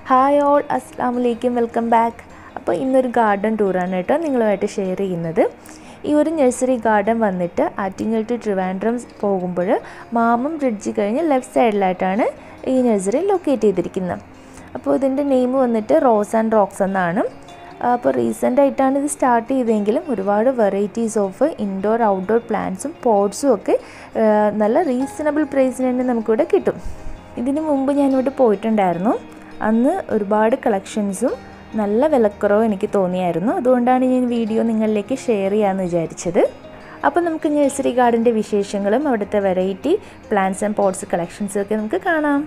hi all അസ്സാം വലൈക്കും welcome back അപ്പോൾ ഇന്നൊരു ഗാർഡൻ ടൂറാണ് കേട്ടോ നിങ്ങളുമായിട്ട് ഷെയർ ചെയ്യുന്നത് ഈ ഒരു നഴ്സറി ഗാർഡൻ വന്നിട്ട് ആറ്റിങ്ങൽ ടു ട്രിവാൻഡ്രം പോകുമ്പോൾ മാമം ബ്രിഡ്ജ് കഴിഞ്ഞ് ലെഫ്റ്റ് സൈഡിലായിട്ടാണ് ഈ നഴ്സറി ലൊക്കേറ്റ് ചെയ്തിരിക്കുന്നത് അപ്പോൾ ഇതിൻ്റെ നെയിം വന്നിട്ട് റോസ് ആൻഡ് റോക്സ് എന്നാണ് അപ്പോൾ റീസെൻ്റ് ആയിട്ടാണ് ഇത് സ്റ്റാർട്ട് ചെയ്തതെങ്കിലും ഒരുപാട് വെറൈറ്റീസ് ഓഫ് ഇൻഡോർ ഔട്ട്ഡോർ പ്ലാന്റ്സും പോട്ട്സും ഒക്കെ ആ, നല്ല റീസണബിൾ പ്രൈസിന് തന്നെ നമുക്കിവിടെ കിട്ടും ഇതിന് മുമ്പ് ഞാനിവിടെ പോയിട്ടുണ്ടായിരുന്നു അന്ന് ഒരുപാട് കളക്ഷൻസും നല്ല വിലക്കുറവും എനിക്ക് തോന്നിയായിരുന്നു അതുകൊണ്ടാണ് ഞാൻ വീഡിയോ നിങ്ങളിലേക്ക് ഷെയർ ചെയ്യാമെന്ന് വിചാരിച്ചത് അപ്പോൾ നമുക്ക് നഴ്സറി ഗാർഡൻ്റെ വിശേഷങ്ങളും അവിടുത്തെ വെറൈറ്റി പ്ലാന്റ്സ് ആൻഡ് പോട്ട്സ് കളക്ഷൻസും ഒക്കെ നമുക്ക് കാണാം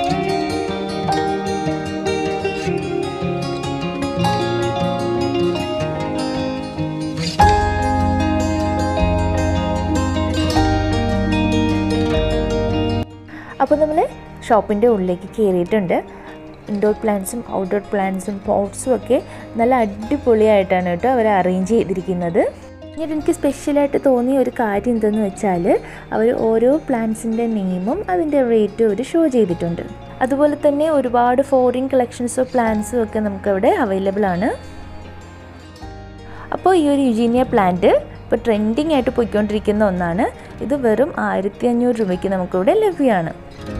അപ്പോൾ നമ്മൾ ഷോപ്പിൻ്റെ ഉള്ളിലേക്ക് കയറിയിട്ടുണ്ട് ഇൻഡോർ പ്ലാന്റ്സും ഔട്ട്ഡോർ പ്ലാന്റ്സും പോട്ട്സും ഒക്കെ നല്ല അടിപൊളിയായിട്ടാണ് കേട്ടോ അവർ അറേഞ്ച് ചെയ്തിരിക്കുന്നത് പിന്നീട് എനിക്ക് സ്പെഷ്യലായിട്ട് തോന്നിയ ഒരു കാര്യം എന്തെന്ന് വെച്ചാൽ അവർ ഓരോ പ്ലാന്റ്സിൻ്റെ നെയിമും അതിൻ്റെ റേറ്റും അവർ ഷോ ചെയ്തിട്ടുണ്ട് അതുപോലെ തന്നെ ഒരുപാട് ഫോറിൻ കളക്ഷൻസ് ഓഫ് പ്ലാന്റ്സും ഒക്കെ നമുക്കവിടെ അവൈലബിൾ ആണ് അപ്പോൾ ഈ ഒരു യുജീനിയ പ്ലാന്റ് ഇപ്പോൾ ട്രെൻഡിങ് ആയിട്ട് പോയിക്കൊണ്ടിരിക്കുന്ന ഒന്നാണ് ഇത് വെറും ആയിരത്തി അഞ്ഞൂറ് രൂപയ്ക്ക് നമുക്കിവിടെ ലഭ്യമാണ്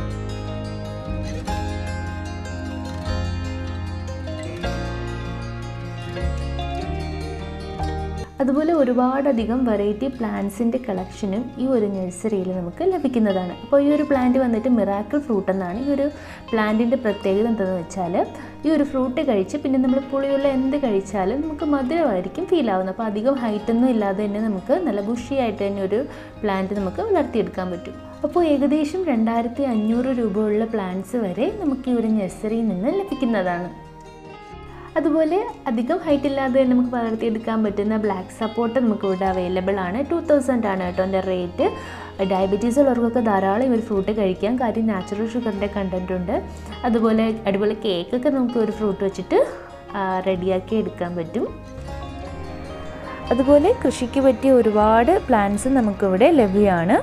അതുപോലെ ഒരുപാടധികം വെറൈറ്റി പ്ലാന്റ്സിൻ്റെ കളക്ഷനും ഈ ഒരു നഴ്സറിയിൽ നമുക്ക് ലഭിക്കുന്നതാണ് അപ്പോൾ ഈ ഒരു പ്ലാന്റ് വന്നിട്ട് മിറാക്കിൾ ഫ്രൂട്ട് എന്നാണ് ഈ ഒരു പ്ലാന്റിൻ്റെ പ്രത്യേകത എന്താണെന്ന് വെച്ചാൽ ഈ ഒരു ഫ്രൂട്ട് കഴിച്ച് പിന്നെ നമ്മൾ പുളിയുള്ള എന്ത് കഴിച്ചാലും നമുക്ക് മധുരമായിരിക്കും ഫീൽ ആവുന്നത് അപ്പോൾ അധികം ഹൈറ്റൊന്നും ഇല്ലാതെ തന്നെ നമുക്ക് നല്ല ബുഷിയായിട്ട് തന്നെ ഒരു പ്ലാന്റ് നമുക്ക് വളർത്തിയെടുക്കാൻ പറ്റും അപ്പോൾ ഏകദേശം രണ്ടായിരത്തി അഞ്ഞൂറ് രൂപയുള്ള പ്ലാന്റ്സ് വരെ നമുക്ക് ഈ ഒരു നഴ്സറിയിൽ നിന്ന് ലഭിക്കുന്നതാണ് അതുപോലെ അധികം ഹൈറ്റ് ഇല്ലാതെ തന്നെ നമുക്ക് വളർത്തിയെടുക്കാൻ പറ്റുന്ന ബ്ലാക്ക് സപ്പോർട്ട് നമുക്ക് ഇവിടെ അവൈലബിൾ ആണ് ടു തൗസൻഡ് ആണ് കേട്ടോ എൻ്റെ റേറ്റ് ഡയബറ്റീസ് ഉള്ളവർക്കൊക്കെ ധാരാളം ഈ ഒരു ഫ്രൂട്ട് കഴിക്കാം കാര്യം നാച്ചുറൽ ഷുഗറിൻ്റെ കണ്ടൻറ് ഉണ്ട് അതുപോലെ അടിപൊളി കേക്കൊക്കെ നമുക്ക് ഒരു ഫ്രൂട്ട് വെച്ചിട്ട് റെഡിയാക്കി എടുക്കാൻ പറ്റും അതുപോലെ കൃഷിക്ക് പറ്റിയ ഒരുപാട് പ്ലാന്റ്സ് നമുക്കിവിടെ ലഭ്യമാണ്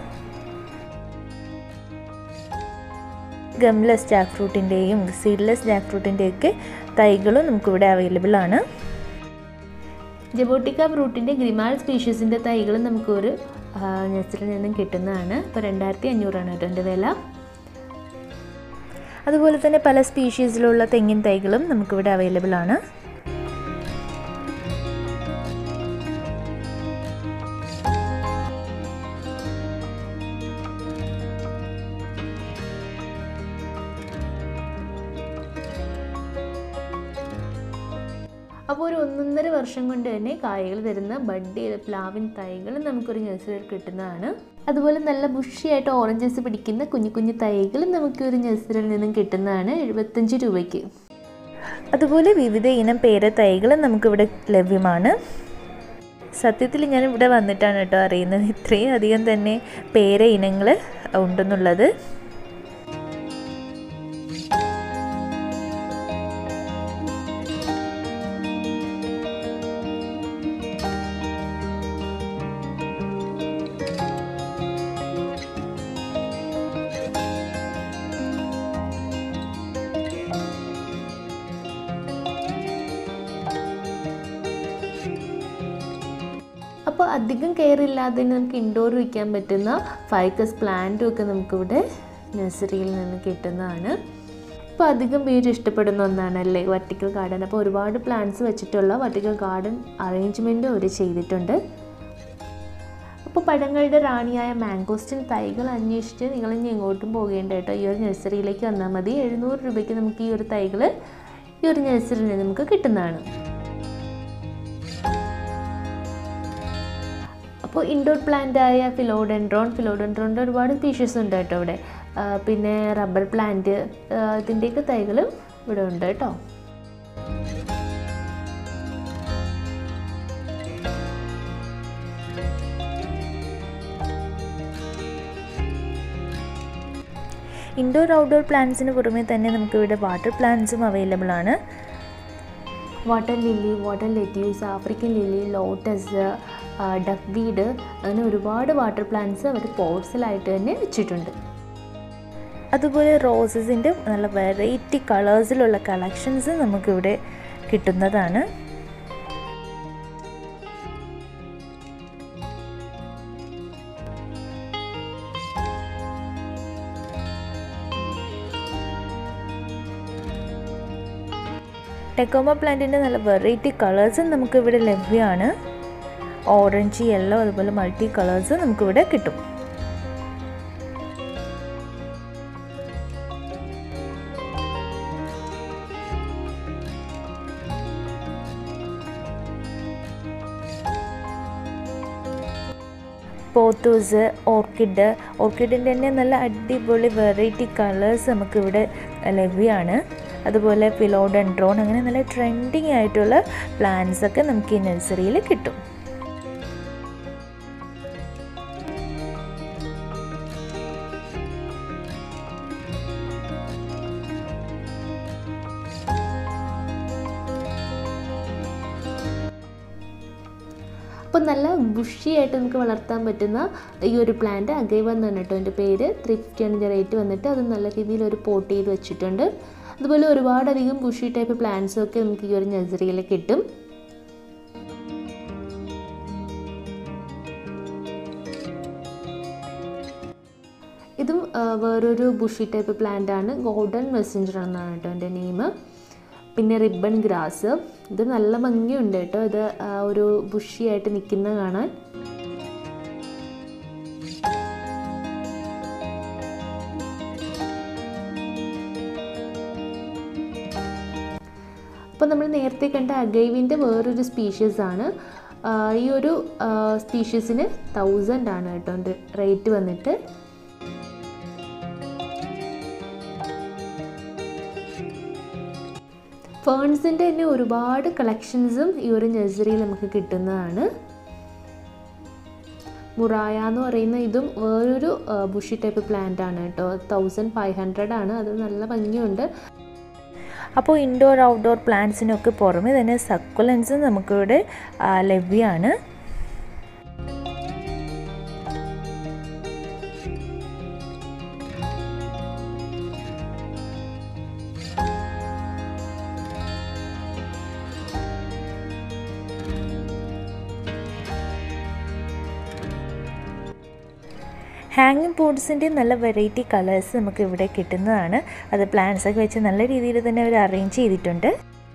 ഗംലെസ് ജാക്ക് ഫ്രൂട്ടിൻ്റെയും സീഡ്ലെസ് ജാക്ക് ഫ്രൂട്ടിൻ്റെയൊക്കെ തൈകളും നമുക്കിവിടെ അവൈലബിൾ ആണ് ജബോട്ടിക്ക ഫ്രൂട്ടിൻ്റെ ഗ്രിമാൾ സ്പീഷീസിൻ്റെ തൈകൾ നമുക്കൊരു നഴ്സറിയിൽ നിന്നും കിട്ടുന്നതാണ് ഇപ്പോൾ രണ്ടായിരത്തി അഞ്ഞൂറാണ് കേട്ടോ എൻ്റെ വില അതുപോലെ തന്നെ പല സ്പീഷീസിലുള്ള തെങ്ങിൻ തൈകളും നമുക്കിവിടെ അവൈലബിൾ ആണ് അപ്പോൾ ഒരു ഒന്നൊന്നര വർഷം കൊണ്ട് തന്നെ കായകൾ തരുന്ന ബഡ് ചെയ്ത പ്ലാവിൻ തൈകൾ നമുക്കൊരു നഴ്സറിയിൽ കിട്ടുന്നതാണ് അതുപോലെ നല്ല ബുഷിയായിട്ട് ഓറഞ്ചസ് പിടിക്കുന്ന കുഞ്ഞു കുഞ്ഞു തൈകൾ നമുക്ക് ഒരു നഴ്സറിയിൽ നിന്നും കിട്ടുന്നതാണ് എഴുപത്തഞ്ച് രൂപയ്ക്ക് അതുപോലെ വിവിധ ഇനം പേര തൈകൾ നമുക്കിവിടെ ലഭ്യമാണ് സത്യത്തിൽ ഞാൻ ഇവിടെ വന്നിട്ടാണ് കേട്ടോ അറിയുന്നത് ഇത്രയും അധികം തന്നെ പേര ഇനങ്ങൾ ഉണ്ടെന്നുള്ളത് അപ്പോൾ അധികം കെയർ ഇല്ലാതെ തന്നെ നമുക്ക് ഇൻഡോർ വയ്ക്കാൻ പറ്റുന്ന ഫൈക്കസ് പ്ലാന്റും ഒക്കെ നമുക്കിവിടെ നഴ്സറിയിൽ നിന്ന് കിട്ടുന്നതാണ് അപ്പോൾ അധികം പേര് ഇഷ്ടപ്പെടുന്ന ഒന്നാണല്ലേ വർട്ടിക്കൽ ഗാർഡൻ അപ്പോൾ ഒരുപാട് പ്ലാന്റ്സ് വെച്ചിട്ടുള്ള വർട്ടിക്കൽ ഗാർഡൻ അറേഞ്ച്മെൻറ്റും അവർ ചെയ്തിട്ടുണ്ട് അപ്പോൾ പഴങ്ങളുടെ റാണിയായ മാംഗോസ്റ്റിൻ തൈകൾ അന്വേഷിച്ച് നിങ്ങൾ ഇനി എങ്ങോട്ടും പോകേണ്ട കേട്ടോ ഈ ഒരു നഴ്സറിയിലേക്ക് വന്നാൽ മതി എഴുന്നൂറ് രൂപയ്ക്ക് നമുക്ക് ഈ ഒരു തൈകൾ ഈ ഒരു നഴ്സറിയിൽ നിന്ന് നമുക്ക് കിട്ടുന്നതാണ് അപ്പോൾ ഇൻഡോർ പ്ലാന്റ് ആയ ഫിലോഡെൻഡ്രോൺ ഫിലോഡെൻഡ്രോണിൻ്റെ ഒരുപാട് സ്പീഷീസ് ഉണ്ട് കേട്ടോ ഇവിടെ ആ, പിന്നെ റബ്ബർ പ്ലാന്റ് ഇതിൻ്റെയൊക്കെ തൈകളും ഇവിടെ ഉണ്ട് കേട്ടോ ഇൻഡോർ ഔട്ട്ഡോർ പ്ലാന്റ്സിന് പുറമെ തന്നെ നമുക്കിവിടെ വാട്ടർ പ്ലാന്റ്സും അവൈലബിൾ ആണ് water lily water lettuce African lily lotus duck weed അങ്ങനെ ഒരുപാട് വാട്ടർ പ്ലാന്റ്സ് അവർ പോട്ട്സിലായിട്ട് തന്നെ വെച്ചിട്ടുണ്ട് അതുപോലെ റോസസിൻ്റെ നല്ല വെറൈറ്റി കളേഴ്സിലുള്ള കളക്ഷൻസ് നമുക്കിവിടെ കിട്ടുന്നതാണ് ടെക്കോമ പ്ലാന്റിൻ്റെ നല്ല വെറൈറ്റി കളേഴ്സും നമുക്കിവിടെ ലഭ്യമാണ് ഓറഞ്ച് യെല്ലോ അതുപോലെ മൾട്ടി കളേഴ്സ് നമുക്കിവിടെ കിട്ടും പോത്തൂസ് ഓർക്കിഡ് ഓർക്കിഡിൻ്റെ തന്നെ നല്ല അടിപൊളി വെറൈറ്റി കളേഴ്സ് നമുക്കിവിടെ ലഭ്യമാണ് അതുപോലെ ഫിലോഡൻഡ്രോൺ അങ്ങനെ നല്ല ട്രെൻഡിങ് ആയിട്ടുള്ള പ്ലാന്റ്സ് ഒക്കെ നമുക്ക് ഈ നഴ്സറിയിൽ കിട്ടും അപ്പോൾ നല്ല ബുഷിയായിട്ട് നമുക്ക് വളർത്താൻ പറ്റുന്ന ഈ ഒരു പ്ലാന്റ് അഗൈവ എന്നാണ് കേട്ടോ എൻ്റെ പേര് ത്രീ ഫിഫ്റ്റി റേറ്റ് വന്നിട്ട് അത് നല്ല രീതിയിൽ ഒരു പോട്ട് ചെയ്ത് വെച്ചിട്ടുണ്ട് അതുപോലെ ഒരുപാടധികം ബുഷി ടൈപ്പ് പ്ലാന്റ്സും ഒക്കെ നമുക്ക് ഈ ഒരു നഴ്സറിയിൽ കിട്ടും ഇതും വേറൊരു ബുഷി ടൈപ്പ് പ്ലാന്റ് ആണ് ഗോൾഡൻ മെസ്സഞ്ചർ എന്നാണ് കേട്ടോ എൻ്റെ നെയിം പിന്നെ റിബൺ ഗ്രാസ് ഇത് നല്ല ഭംഗിയുണ്ട് കേട്ടോ ഇത് ഒരു ബുഷിയായിട്ട് നിൽക്കുന്ന കാണാൻ അപ്പോൾ നമ്മൾ നേരത്തെ കണ്ട അഗൈവിൻ്റെ വേറൊരു സ്പീഷ്യസ് ആണ് ഈ ഒരു സ്പീഷ്യസിന് തൗസൻഡ് ആണ് കേട്ടോ റേറ്റ് വന്നിട്ട് ഫേൺസിൻ്റെ തന്നെ ഒരുപാട് കളക്ഷൻസും ഈ ഒരു നഴ്സറിയിൽ നമുക്ക് കിട്ടുന്നതാണ് മുറായ എന്ന് പറയുന്ന ഇതും വേറൊരു ബുഷി ടൈപ്പ് പ്ലാന്റ് ആണ് കേട്ടോ തൗസൻഡ് ഫൈവ് ഹൺഡ്രഡ് ആണ് അത് നല്ല ഭംഗിയുണ്ട് അപ്പോൾ ഇൻഡോർ ഔട്ട്ഡോർ പ്ലാന്റ്സിനൊക്കെ പുറമെ തന്നെ സക്കുലൻസും നമുക്കിവിടെ ലഭ്യമാണ് ഹാങ്ങിങ് പോട്ട്സിൻ്റെ നല്ല വെറൈറ്റി കളേഴ്സ് നമുക്ക് ഇവിടെ കിട്ടുന്നതാണ് അത് പ്ലാന്റ്സ് ഒക്കെ വെച്ച് നല്ല രീതിയിൽ തന്നെ അവർ അറേഞ്ച് ചെയ്തിട്ടുണ്ട്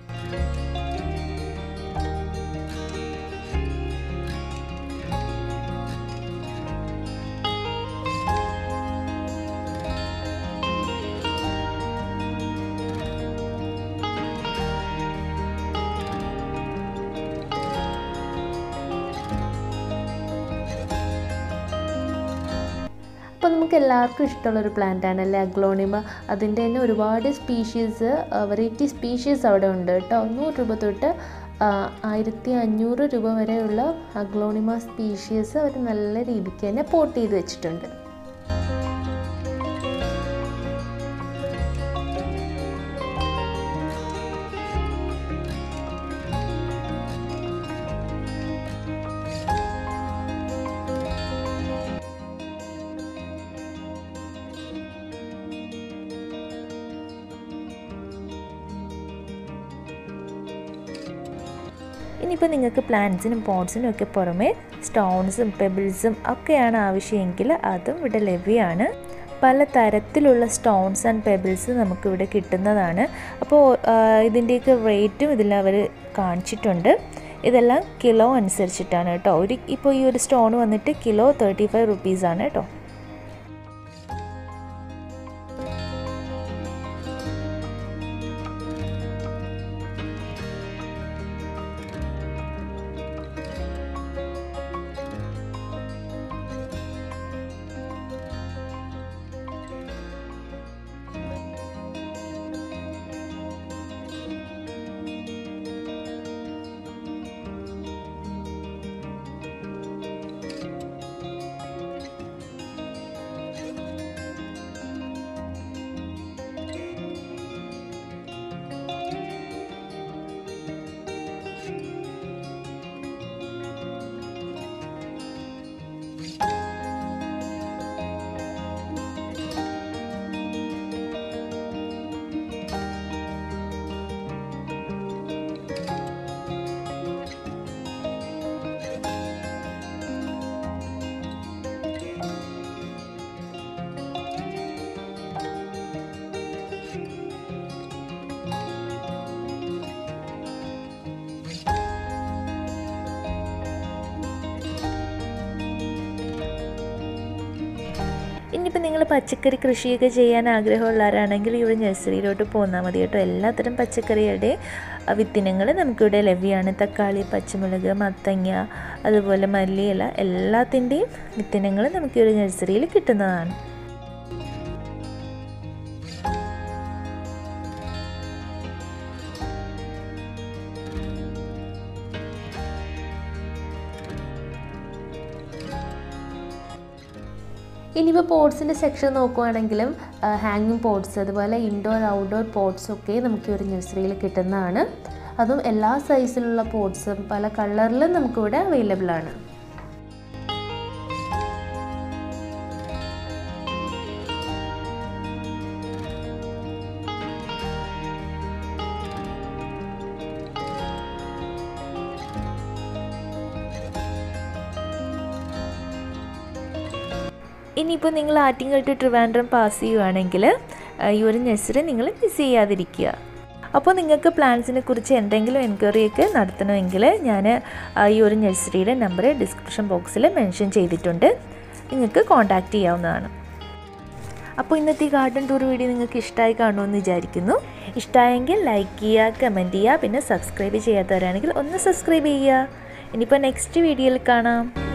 അപ്പോൾ നമുക്ക് എല്ലാവർക്കും ഇഷ്ടമുള്ളൊരു പ്ലാന്റ് ആണ് അല്ലേ അഗ്ലോണിമ അതിൻ്റെ തന്നെ ഒരുപാട് സ്പീഷീസ് വെറൈറ്റി സ്പീഷീസ് അവിടെ ഉണ്ട് കേട്ടോ നൂറ് രൂപ തൊട്ട് ആയിരത്തി അഞ്ഞൂറ് രൂപ വരെയുള്ള അഗ്ലോണിമ സ്പീഷീസ് അവർ നല്ല രീതിക്ക് തന്നെ പോട്ട് ചെയ്ത് വെച്ചിട്ടുണ്ട് ഇനിയിപ്പോൾ നിങ്ങൾക്ക് പ്ലാന്റ്സിനും പോട്ട്സിനും ഒക്കെ പുറമെ സ്റ്റോൺസും പെബിൾസും ഒക്കെയാണ് ആവശ്യമെങ്കിൽ അതും ഇവിടെ ലഭ്യമാണ് പല തരത്തിലുള്ള സ്റ്റോൺസ് ആൻഡ് പെബിൾസ് നമുക്കിവിടെ കിട്ടുന്നതാണ് അപ്പോൾ ഇതിൻ്റെയൊക്കെ റേറ്റും ഇതിൽ അവർ കാണിച്ചിട്ടുണ്ട് ഇതെല്ലാം കിലോ അനുസരിച്ചിട്ടാണ് കേട്ടോ ഒരു ഇപ്പോൾ ഈ ഒരു സ്റ്റോൺ വന്നിട്ട് കിലോ തേർട്ടി ഫൈവ് റുപ്പീസാണ് കേട്ടോ ഇനിയിപ്പോൾ നിങ്ങൾ പച്ചക്കറി കൃഷിയൊക്കെ ചെയ്യാൻ ആഗ്രഹമുള്ളവരാണെങ്കിൽ ഈ ഒരു നഴ്സറിയിലോട്ട് പോന്നാൽ മതി കേട്ടോ എല്ലാത്തരം പച്ചക്കറിയുടെ വിത്തിനങ്ങൾ നമുക്കിവിടെ ലഭ്യമാണ് തക്കാളി പച്ചമുളക് മത്തങ്ങ അതുപോലെ മല്ലിയില എല്ലാത്തിൻ്റെയും വിത്തിനങ്ങൾ നമുക്ക് ഈ ഒരു നഴ്സറിയിൽ കിട്ടുന്നതാണ് ഇനിയിപ്പോൾ പോട്ട്സിൻ്റെ സെക്ഷൻ നോക്കുവാണെങ്കിലും ഹാങ്ങിങ് പോട്ട്സ് അതുപോലെ ഇൻഡോർ ഔട്ട്ഡോർ പോട്ട്സ് ഒക്കെ നമുക്ക് ഈ ഒരു നഴ്സറിയിൽ കിട്ടുന്നതാണ് അതും എല്ലാ സൈസിലുള്ള പോട്ട്സും പല കളറിലും നമുക്കിവിടെ അവൈലബിൾ ആണ് ഇനിയിപ്പോൾ നിങ്ങൾ ആറ്റിങ്ങൽ ടു ട്രിവാൻഡ്രം പാസ് ചെയ്യുവാണെങ്കിൽ ഈ ഒരു നഴ്സറി നിങ്ങൾ മിസ് ചെയ്യാതിരിക്കുക അപ്പോൾ നിങ്ങൾക്ക് പ്ലാൻസിനെ കുറിച്ച് എന്തെങ്കിലും എൻക്വയറി ഒക്കെ നടത്തണമെങ്കിൽ ഞാൻ ഈ ഒരു നഴ്സറിയുടെ നമ്പർ ഡിസ്ക്രിപ്ഷൻ ബോക്സിൽ മെൻഷൻ ചെയ്തിട്ടുണ്ട് നിങ്ങൾക്ക് കോൺടാക്റ്റ് ചെയ്യാവുന്നതാണ് അപ്പോൾ ഇന്നത്തെ ഈ ഗാർഡൻ ടൂർ വീഡിയോ നിങ്ങൾക്ക് ഇഷ്ടമായി കാണുമെന്ന് വിചാരിക്കുന്നു ഇഷ്ടമായെങ്കിൽ ലൈക്ക് ചെയ്യുക കമൻറ്റ് ചെയ്യുക പിന്നെ സബ്സ്ക്രൈബ് ചെയ്യാത്തവരാണെങ്കിൽ ഒന്ന് സബ്സ്ക്രൈബ് ചെയ്യുക ഇനിയിപ്പോൾ നെക്സ്റ്റ് വീഡിയോയിൽ കാണാം